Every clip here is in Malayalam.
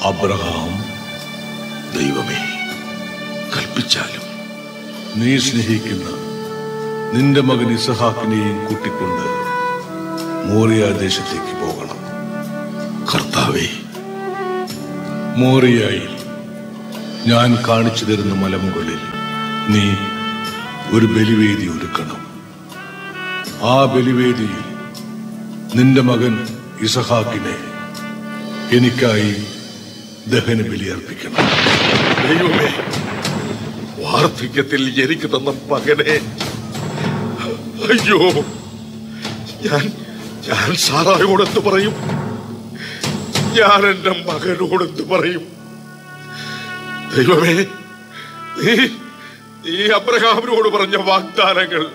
അബ്രഹാം ദൈവമേ കൽപ്പിച്ചാലും നീ സ്നേഹിക്കുന്ന നിന്റെ മകൻ ഇസഹാക്കിനെയും കൂട്ടിക്കൊണ്ട് മോറിയ ദേശത്തേക്ക് പോകണം കർത്താവേ മോറിയായി ഞാൻ കാണിച്ചു തരുന്ന മലമുകളിൽ നീ ഒരു ബലിവേദി ഒരുക്കണം ആ ബലിവേദിയിൽ നിന്റെ മകൻ ഇസഹാക്കിനെ എനിക്കായി ദഹന ബലി അർപ്പിക്കണം ദൈവമേ വാർദ്ധക്യത്തിൽ എനിക്ക് തന്ന മകനെ അയ്യോ ഞാൻ ഞാൻ സാറായോട് എന്ത് പറയും ഞാൻ എന്റെ മകനോട് എന്ത് പറയും ദൈവമേ നീ നീ അബ്രഹാമിനോട് പറഞ്ഞ വാഗ്ദാനങ്ങൾ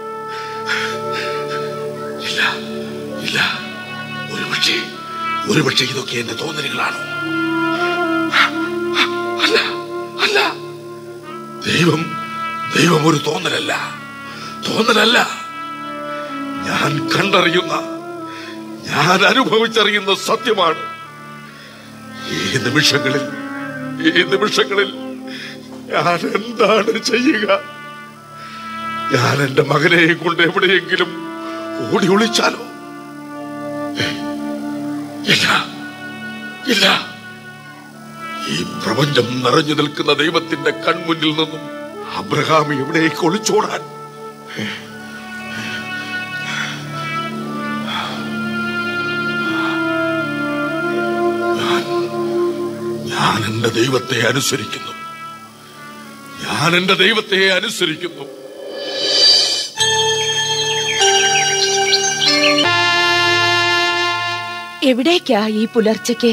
ഇല്ല ഇല്ല ഒരുപക്ഷെ ഒരുപക്ഷെ ഇതൊക്കെ എന്റെ തോന്നലുകളാണ് അല്ല അല്ല ദൈവം ദൈവം ഒരു തോന്നലല്ല തോന്നലല്ല ഞാൻ കണ്ടറിയുന്ന ഞാൻ അനുഭവിച്ചറിയുന്ന സത്യമാണ് ഈ നിമിഷങ്ങളിൽ ഈ നിമിഷങ്ങളിൽ ഞാൻ എന്താണ് ചെയ്യുക ഞാൻ എന്റെ മകനെയും കൊണ്ട് എവിടെയെങ്കിലും ഓടി ഒളിച്ചാലോ ഏയ്, ഇല്ല ഇല്ല ഈ പ്രപഞ്ചം നിറഞ്ഞു നിൽക്കുന്ന ദൈവത്തിന്റെ കൺമുന്നിൽ നിന്നും അബ്രഹാം എവിടേക്ക് ഒളിച്ചോടാൻ ഞാൻ- ഞാൻ എന്റെ ദൈവത്തെ അനുസരിക്കുന്നു ഞാൻ എന്റെ ദൈവത്തെ അനുസരിക്കുന്നു എവിടേക്കാ ഈ പുലർച്ചയ്ക്ക്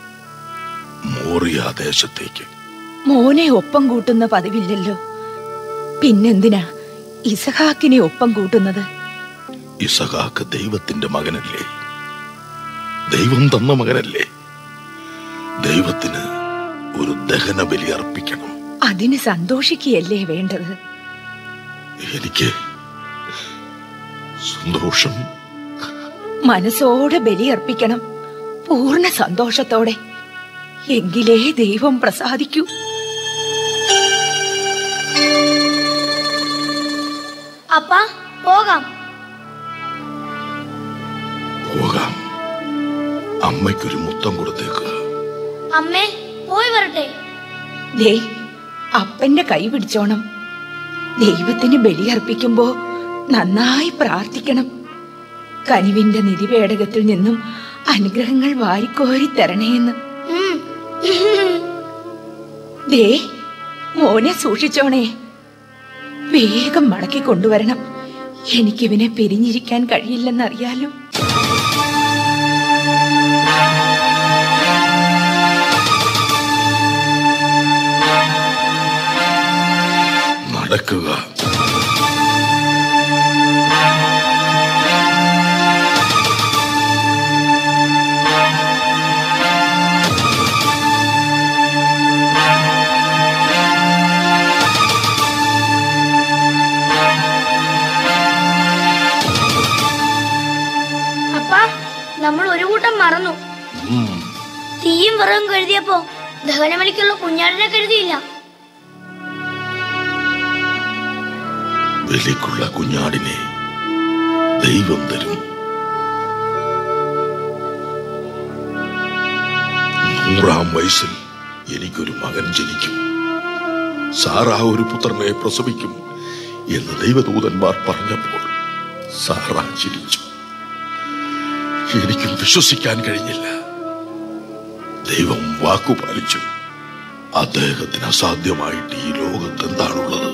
മോറിയ ദേശത്തേക്ക് മോനെ ഒപ്പം കൂട്ടുന്ന പതിവില്ലല്ലോ പിന്നെന്തിനാ ഇസഹാക്കിനെ ഒപ്പം കൂട്ടുന്നത് ഇസഹാക്ക് ദൈവത്തിന്റെ മകനല്ലേ ദൈവം തന്ന മകനല്ലേ ദൈവത്തിന് ഒരു ദഹന ബലി അർപ്പിക്കണം അതിന് സന്തോഷിക്കുകയല്ലേ വേണ്ടത് എനിക്ക് സന്തോഷം മനസ്സോടെ ബലിയർപ്പിക്കണം പൂർണ്ണ സന്തോഷത്തോടെ എങ്കിലേ ദൈവം പ്രസാദിക്കൂ അപ്പാ പോകാം പോകാം അമ്മയ്ക്കൊരു മുത്തം കൊടുത്തേക്കുക അമ്മേ പോയി വരട്ടെ ദേ അപ്പന്റെ കൈ പിടിച്ചോണം ദൈവത്തിന് ബലിയർപ്പിക്കുമ്പോ നന്നായി പ്രാർത്ഥിക്കണം കനിവിന്റെ നിധിപേടകത്തിൽ നിന്നും അനുഗ്രഹങ്ങൾ വാരിക്കോരി തരണേന്ന് ഉം. ദേ മോനെ സൂക്ഷിച്ചോണേ വേഗം മടക്കി കൊണ്ടുവരണം എനിക്കിവനെ പിരിഞ്ഞിരിക്കാൻ കഴിയില്ലെന്നറിയാലോ നടക്കുക അപ്പാ നമ്മൾ ഒരു കൂട്ടം മറന്നു ഉം. തീയും വിറകും കരുതിയപ്പോ ദഹനമലിക്കുള്ള കുഞ്ഞാടിനെ കരുതിയില്ല ബലിക്കുള്ള കുഞ്ഞാടിനെ ദൈവം തരും നൂറാം വയസ്സിൽ എനിക്കൊരു മകൻ ജനിക്കും സാറാ ഒരു പുത്രനെ പ്രസവിക്കും എന്ന് ദൈവദൂതന്മാർ പറഞ്ഞപ്പോൾ സാറാ ചിരിച്ചു എനിക്കും വിശ്വസിക്കാൻ കഴിഞ്ഞില്ല ദൈവം വാക്കു പാലിച്ചു അദ്ദേഹത്തിന് അസാധ്യമായിട്ട് ഈ ലോകത്ത് എന്താണുള്ളത്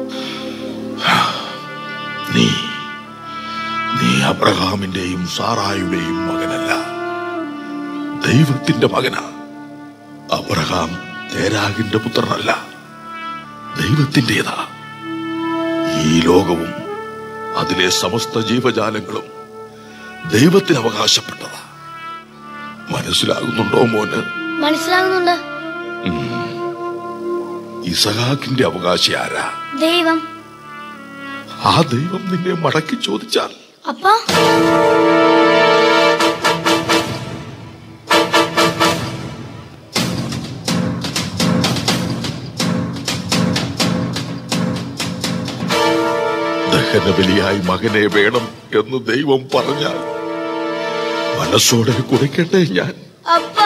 നീ നീ അബ്രഹാമിന്റെയും സാറായുടെയും മകനല്ല ദൈവത്തിന്റെ മകനാ അബ്രഹാം തേരാഗിന്റെ പുത്രനല്ല ദൈവത്തിൻ്റെതാ ഈ ലോകവും അതിലെ സമസ്ത ജീവജാലങ്ങളും ദൈവത്തിന് അവകാശപ്പെട്ടതാ മനസ്സിലാകുന്നുണ്ടോ മോന് മനസ്സിലാകുന്നുണ്ട് ഇസഹാക്കിന്റെ അവകാശി ആരാ ദൈവം ആ ദൈവം നിന്നെ മടക്കി ചോദിച്ചാൽ അപ്പാ ദഹനബലിയായി മകനെ വേണം എന്ന് ദൈവം പറഞ്ഞാൽ മനസ്സോടെ കൊടുക്കട്ടെ ഞാൻ അപ്പ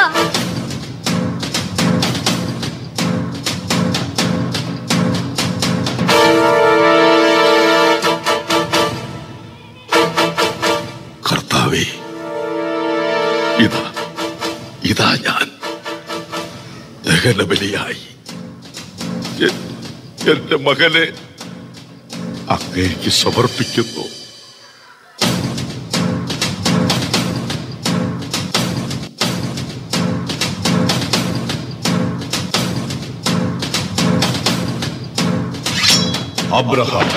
കർത്താവേ ഇതാ ഇതാ ഞാൻ ദഹനബലിയായി എ- എന്റെ മകനെ അങ്ങേക്ക് സമർപ്പിക്കുന്നു അബ്രഹാം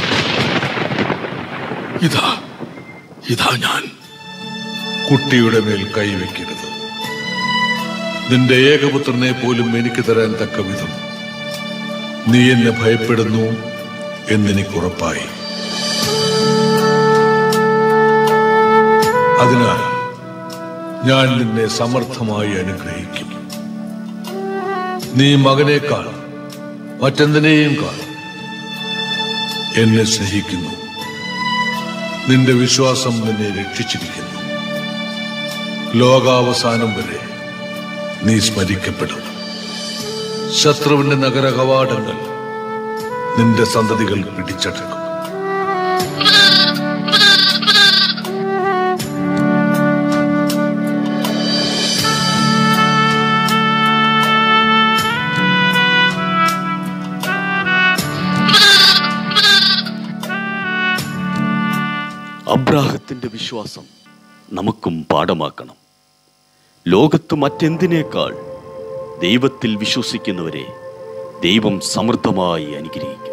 ഇതാ ഇതാ ഞാൻ കുട്ടിയുടെ മേൽ കൈവയ്ക്കരുത് നിന്റെ ഏകപുത്രനെ പോലും എനിക്ക് തരാൻ തക്ക വിധം നീ എന്നെ ഭയപ്പെടുന്നു എന്നെനിക്ക് ഉറപ്പായി അതിനാൽ ഞാൻ നിന്നെ സമർത്ഥമായി അനുഗ്രഹിക്കും നീ മകനേക്കാൾ മറ്റെന്തിനേയും കാൾ എന്നെ സ്നേഹിക്കുന്നു നിന്റെ വിശ്വാസം നിന്നെ രക്ഷിച്ചിരിക്കുന്നു ലോകാവസാനം വരെ നീ സ്മരിക്കപ്പെടും ശത്രുവിന്റെ നഗര കവാടങ്ങൾ നിന്റെ സന്തതികൾ പിടിച്ചടക്കും അബ്രാഹത്തിന്റെ വിശ്വാസം നമുക്കും പാഠമാക്കണം ലോകത്ത് മറ്റെന്തിനേക്കാൾ ദൈവത്തിൽ വിശ്വസിക്കുന്നവരെ ദൈവം സമൃദ്ധമായി അനുഗ്രഹിക്കും